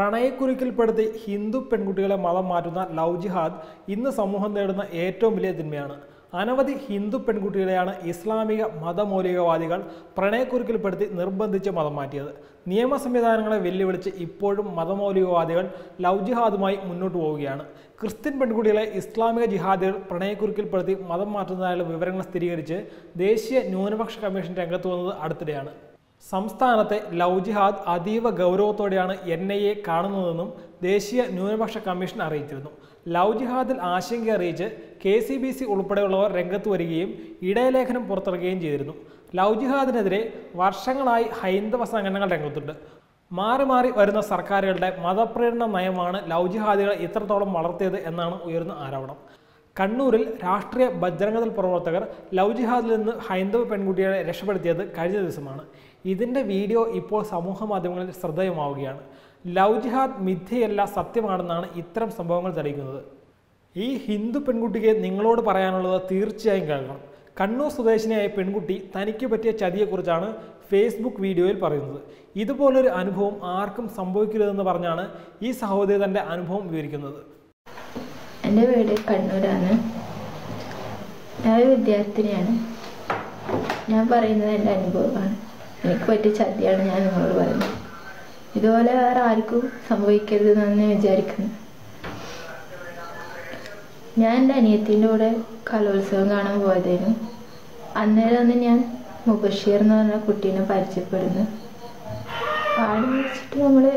പ്രണയക്കുരുക്കിൽപ്പെടുത്തി ഹിന്ദു പെൺകുട്ടികളെ മതം മാറ്റുന്ന ലവ് ജിഹാദ് ഇന്ന് സമൂഹം നേടുന്ന ഏറ്റവും വലിയ തിന്മയാണ് അനവധി ഹിന്ദു പെൺകുട്ടികളെയാണ് ഇസ്ലാമിക മതമൗലികവാദികൾ പ്രണയക്കുരുക്കിൽപ്പെടുത്തി നിർബന്ധിച്ച് മതം മാറ്റിയത് നിയമ സംവിധാനങ്ങളെ വെല്ലുവിളിച്ച് ഇപ്പോഴും മതമൗലികവാദികൾ ലവ് ജിഹാദുമായി മുന്നോട്ട് പോവുകയാണ് ക്രിസ്ത്യൻ പെൺകുട്ടികളെ ഇസ്ലാമിക ജിഹാദികൾ പ്രണയക്കുരുക്കിൽപ്പെടുത്തി മതം മാറ്റുന്നതായുള്ള വിവരങ്ങൾ സ്ഥിരീകരിച്ച് ദേശീയ ന്യൂനപക്ഷ കമ്മീഷൻ രംഗത്ത് വന്നത് അടുത്തിടെയാണ് സംസ്ഥാനത്തെ ലവ് ജിഹാദ് അതീവ ഗൗരവത്തോടെയാണ് എൻ ഐ എ കാണുന്നതെന്നും ദേശീയ ന്യൂനപക്ഷ കമ്മീഷൻ അറിയിച്ചിരുന്നു ലവ് ജിഹാദിൽ ആശങ്ക അറിയിച്ച് കെ സി ബി സി ഉൾപ്പെടെയുള്ളവർ രംഗത്ത് വരികയും ഇടയലേഖനം പുറത്തിറക്കുകയും ചെയ്തിരുന്നു ലവ് ജിഹാദിനെതിരെ വർഷങ്ങളായി ഹൈന്ദവ സംഘടനകൾ രംഗത്തുണ്ട് മാറി മാറി വരുന്ന സർക്കാരുകളുടെ മതപ്രേരണ നയമാണ് ലവ് ജിഹാദികളെ ഇത്രത്തോളം വളർത്തിയത് എന്നാണ് ഉയർന്ന ആരോപണം കണ്ണൂരിൽ രാഷ്ട്രീയ ബജ്രംഗദൾ പ്രവർത്തകർ ലവ് ജിഹാദിൽ നിന്ന് ഹൈന്ദവ പെൺകുട്ടികളെ രക്ഷപ്പെടുത്തിയത് കഴിഞ്ഞ ദിവസമാണ് ഇതിൻ്റെ വീഡിയോ ഇപ്പോൾ സമൂഹ മാധ്യമങ്ങളിൽ ശ്രദ്ധേയമാവുകയാണ് ലവ് ജിഹാദ് മിഥ്യയല്ല സത്യമാണെന്നാണ് ഇത്തരം സംഭവങ്ങൾ തെളിയിക്കുന്നത് ഈ ഹിന്ദു പെൺകുട്ടിക്ക് നിങ്ങളോട് പറയാനുള്ളത് തീർച്ചയായും കേൾക്കണം കണ്ണൂർ സ്വദേശിനിയായ പെൺകുട്ടി തനിക്ക് പറ്റിയ ചതിയെക്കുറിച്ചാണ് ഫേസ്ബുക്ക് വീഡിയോയിൽ പറയുന്നത് ഇതുപോലൊരു അനുഭവം ആർക്കും സംഭവിക്കരുതെന്ന് പറഞ്ഞാണ് ഈ സഹോദരി തൻ്റെ അനുഭവം വിവരിക്കുന്നത് എൻ്റെ വീട് കണ്ണൂരാണ് ഞാൻ ഒരു വിദ്യാർത്ഥിനിയാണ് ഞാൻ പറയുന്നത് എൻ്റെ അനുഭവമാണ് എനിക്ക് പറ്റിയ ചതിയാണ് ഞാൻ നിങ്ങളോട് പറയുന്നത് ഇതുപോലെ വേറെ ആർക്കും സംഭവിക്കരുതെന്നാണ് ഞാൻ വിചാരിക്കുന്നത് ഞാൻ എൻ്റെ അനിയത്തിൻ്റെ കൂടെ കലോത്സവം കാണാൻ പോയതായിരുന്നു അന്നേരം അന്ന് ഞാൻ മുബഷീർ എന്ന് പറഞ്ഞ കുട്ടീനെ പരിചയപ്പെടുന്നു ആടെ വെച്ചിട്ട് നമ്മള്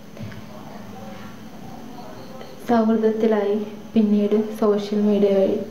സൗഹൃദത്തിലായി പിന്നീട് സോഷ്യൽ മീഡിയ വഴി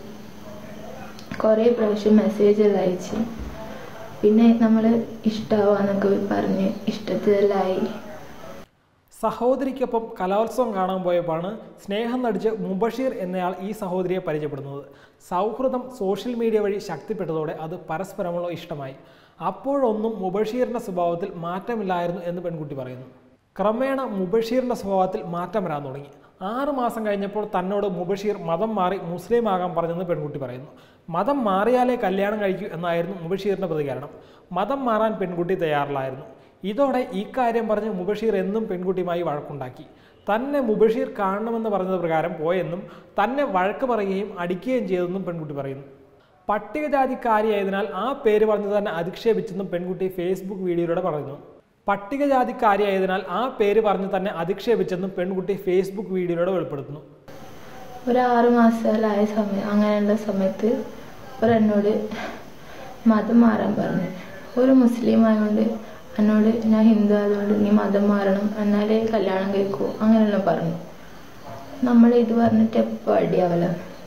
കുറേ പ്രാവശ്യം മെസ്സേജെല്ലാം അയച്ച് പിന്നെ നമ്മൾ ഇഷ്ടമാവാന്നൊക്കെ പറഞ്ഞ് ഇഷ്ടത്തിലായി സഹോദരിക്കൊപ്പം കലോത്സവം കാണാൻ പോയപ്പോഴാണ് സ്നേഹം നടിച്ച് മുബഷീർ എന്നയാൾ ഈ സഹോദരിയെ പരിചയപ്പെടുന്നത് സൗഹൃദം സോഷ്യൽ മീഡിയ വഴി ശക്തിപ്പെട്ടതോടെ അത് പരസ്പരമുള്ള ഇഷ്ടമായി അപ്പോഴൊന്നും മുബഷീറിൻ്റെ സ്വഭാവത്തിൽ മാറ്റമില്ലായിരുന്നു എന്ന് പെൺകുട്ടി പറയുന്നു ക്രമേണ മുബഷീറിൻ്റെ സ്വഭാവത്തിൽ മാറ്റം വരാൻ തുടങ്ങി ആറ് മാസം കഴിഞ്ഞപ്പോൾ തന്നോട് മുബഷീർ മതം മാറി മുസ്ലിം ആകാൻ പറഞ്ഞെന്ന് പെൺകുട്ടി പറയുന്നു മതം മാറിയാലേ കല്യാണം കഴിക്കൂ എന്നായിരുന്നു മുബഷീറിൻ്റെ പ്രതികരണം മതം മാറാൻ പെൺകുട്ടി തയ്യാറില്ലായിരുന്നു ഇതോടെ ഈ കാര്യം പറഞ്ഞ് മുബഷീർ എന്നും പെൺകുട്ടിയുമായി വഴക്കുണ്ടാക്കി തന്നെ മുബഷീർ കാണണമെന്ന് പറഞ്ഞത് പ്രകാരം പോയെന്നും തന്നെ വഴക്ക് പറയുകയും അടിക്കുകയും ചെയ്തെന്നും പെൺകുട്ടി പറയുന്നു പട്ടികജാതിക്കാരിയായതിനാൽ ആ പേര് പറഞ്ഞ് തന്നെ അധിക്ഷേപിച്ചെന്നും പെൺകുട്ടി ഫേസ്ബുക്ക് വീഡിയോയിലൂടെ പറയുന്നു പട്ടികജാതിക്കാരിയായതിനാൽ ആ പേര് പറഞ്ഞ് തന്നെ അധിക്ഷേപിച്ചെന്നും പെൺകുട്ടി ഫേസ്ബുക്ക് വീഡിയോയിലൂടെ വെളിപ്പെടുത്തുന്നു ഒരു ആറ് മാസത്തിലായ സമയം അങ്ങനെയുള്ള സമയത്ത് ഒരു എന്നോട് മതം മാറാൻ പറഞ്ഞു ഒരു മുസ്ലിം ആയതുകൊണ്ട് എന്നോട് ഞാൻ ഹിന്ദു ആയതുകൊണ്ട് നീ മതം മാറണം എന്നാലേ കല്യാണം കഴിക്കൂ അങ്ങനെയെല്ലാം പറഞ്ഞു നമ്മൾ ഇത് പറഞ്ഞിട്ട് എപ്പോൾ അടിയാവല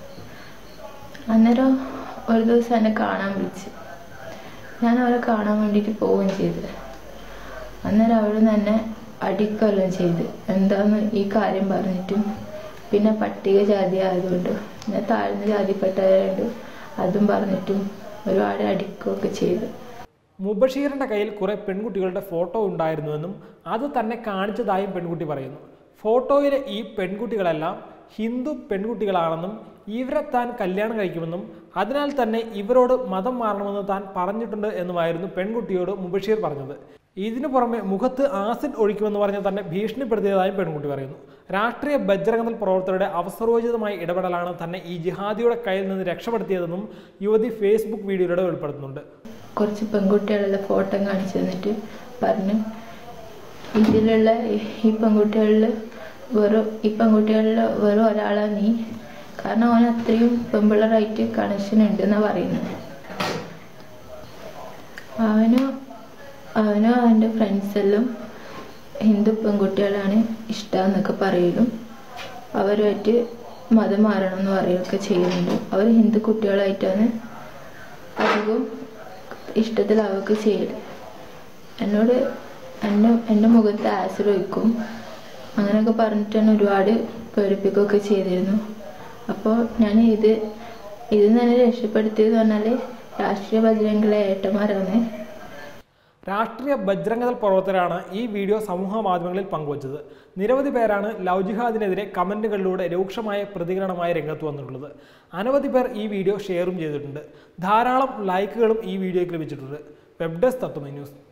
അന്നേരം ഒരു ദിവസം എന്നെ കാണാൻ വിളിച്ച് ഞാൻ അവരെ കാണാൻ വേണ്ടിയിട്ട് പോവുകയും ചെയ്തു അന്നേരം അവിടെ നിന്ന് എന്നെ അടിക്കുകയെല്ലാം ചെയ്ത് എന്താന്ന് ഈ കാര്യം പറഞ്ഞിട്ടും പിന്നെ പട്ടിക ജാതി ആയതുകൊണ്ട് പിന്നെ താഴ്ന്ന ജാതിപ്പെട്ടവരുണ്ട് അതും പറഞ്ഞിട്ടും ഒരുപാട് അടിക്കുകയൊക്കെ ചെയ്തു മുബഷീറിന്റെ കയ്യിൽ കുറെ പെൺകുട്ടികളുടെ ഫോട്ടോ ഉണ്ടായിരുന്നുവെന്നും അത് തന്നെ കാണിച്ചതായും പെൺകുട്ടി പറയുന്നു ഫോട്ടോയിലെ ഈ പെൺകുട്ടികളെല്ലാം ഹിന്ദു പെൺകുട്ടികളാണെന്നും ഇവരെ താൻ കല്യാണം കഴിക്കുമെന്നും അതിനാൽ തന്നെ ഇവരോട് മതം മാറണമെന്ന് താൻ പറഞ്ഞിട്ടുണ്ട് എന്നുമായിരുന്നു പെൺകുട്ടിയോട് മുബഷീർ പറഞ്ഞത് ഇതിനു പുറമെ മുഖത്ത് ആസിഡ് ഒഴിക്കുമെന്ന് പറഞ്ഞ് തന്നെ ഭീഷണിപ്പെടുത്തിയതായും പെൺകുട്ടി പറയുന്നു രാഷ്ട്രീയ ബജ്രംഗദൾ പ്രവർത്തകരുടെ അവസരോചിതമായ ഇടപെടലാണ് തന്നെ ഈ ജിഹാദിയുടെ കയ്യിൽ നിന്ന് രക്ഷപ്പെടുത്തിയതെന്നും യുവതി ഫേസ്ബുക്ക് വീഡിയോയിലൂടെ വെളിപ്പെടുത്തുന്നുണ്ട് കുറച്ച് പെൺകുട്ടികളുടെ ഫോട്ടോ കാണിച്ചു തന്നിട്ട് പറഞ്ഞു ഇതിലുള്ള ഈ പെൺകുട്ടികളിൽ വെറും ഈ പെൺകുട്ടികളിൽ വെറും ഒരാളാണ് നീ കാരണം അവൻ അത്രയും പെമ്പിള്ളറായിട്ട് കണക്ഷൻ ഉണ്ട് എന്നാ പറയുന്നത് അവനും അവനും അവൻ്റെ ഫ്രണ്ട്സെല്ലാം ഹിന്ദു പെൺകുട്ടികളാണ് ഇഷ്ടമെന്നൊക്കെ പറയലും അവരുമായിട്ട് മതം മാറണം എന്ന് പറയുകയൊക്കെ ചെയ്യുന്നുണ്ട് അവർ ഹിന്ദു കുട്ടികളായിട്ടാണ് അധികവും ഇഷ്ടത്തിലാവുകയൊക്കെ ചെയ്യല് എന്നോട് എൻ്റെ എൻ്റെ മുഖത്ത് ആസിഡ് ഒഴിക്കും അങ്ങനെയൊക്കെ പറഞ്ഞിട്ട് തന്നെ ഒരുപാട് പേടിപ്പിക്കുകയൊക്കെ ചെയ്തിരുന്നു അപ്പോൾ ഞാൻ ഇത് ഇത് തന്നെ രക്ഷപ്പെടുത്തിയത് പറഞ്ഞാൽ രാഷ്ട്രീയ ബജരംഗിലെ ഏട്ടന്മാരാണ് രാഷ്ട്രീയ ബജ്രംഗദൾ പ്രവർത്തകരാണ് ഈ വീഡിയോ സമൂഹ മാധ്യമങ്ങളിൽ പങ്കുവച്ചത് നിരവധി പേരാണ് ലവ് ജിഹാദിനെതിരെ കമന്റുകളിലൂടെ രൂക്ഷമായ പ്രതികരണമായി രംഗത്ത് വന്നിട്ടുള്ളത് അനവധി പേർ ഈ വീഡിയോ ഷെയറും ചെയ്തിട്ടുണ്ട് ധാരാളം ലൈക്കുകളും ഈ വീഡിയോയ്ക്ക് ലഭിച്ചിട്ടുണ്ട് വെബ് ഡെസ്ക് തത്വമൈ ന്യൂസ്